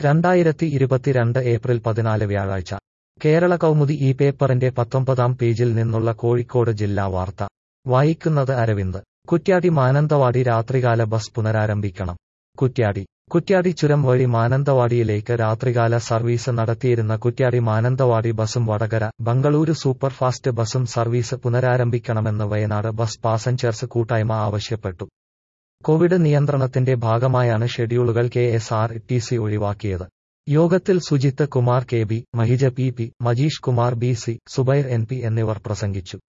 രണ്ടായിരത്തി ഇരുപത്തിരണ്ട് ഏപ്രിൽ പതിനാല് വ്യാഴാഴ്ച കേരള കൗമുദി ഈ പേപ്പറിന്റെ പത്തൊമ്പതാം പേജിൽ നിന്നുള്ള കോഴിക്കോട് ജില്ലാ വാർത്ത വായിക്കുന്നത് അരവിന്ദ് കുറ്റ്യാടി മാനന്തവാടി രാത്രികാല ബസ് പുനരാരംഭിക്കണം കുറ്റ്യാടി കുറ്റ്യാടി ചുരം വഴി മാനന്തവാടിയിലേക്ക് രാത്രികാല സർവീസ് നടത്തിയിരുന്ന കുറ്റ്യാടി മാനന്തവാടി ബസും വടകര ബംഗളൂരു സൂപ്പർഫാസ്റ്റ് ബസും സർവീസ് പുനരാരംഭിക്കണമെന്ന് വയനാട് ബസ് പാസഞ്ചേഴ്സ് കൂട്ടായ്മ ആവശ്യപ്പെട്ടു കോവിഡ് നിയന്ത്രണത്തിന്റെ ഭാഗമായാണ് ഷെഡ്യൂളുകൾ K S R T C ഒഴിവാക്കിയത് യോഗത്തിൽ Sujith Kumar K B Mahija P P Majeesh Kumar B C Zubair N P എന്നിവർ പ്രസംഗിച്ചു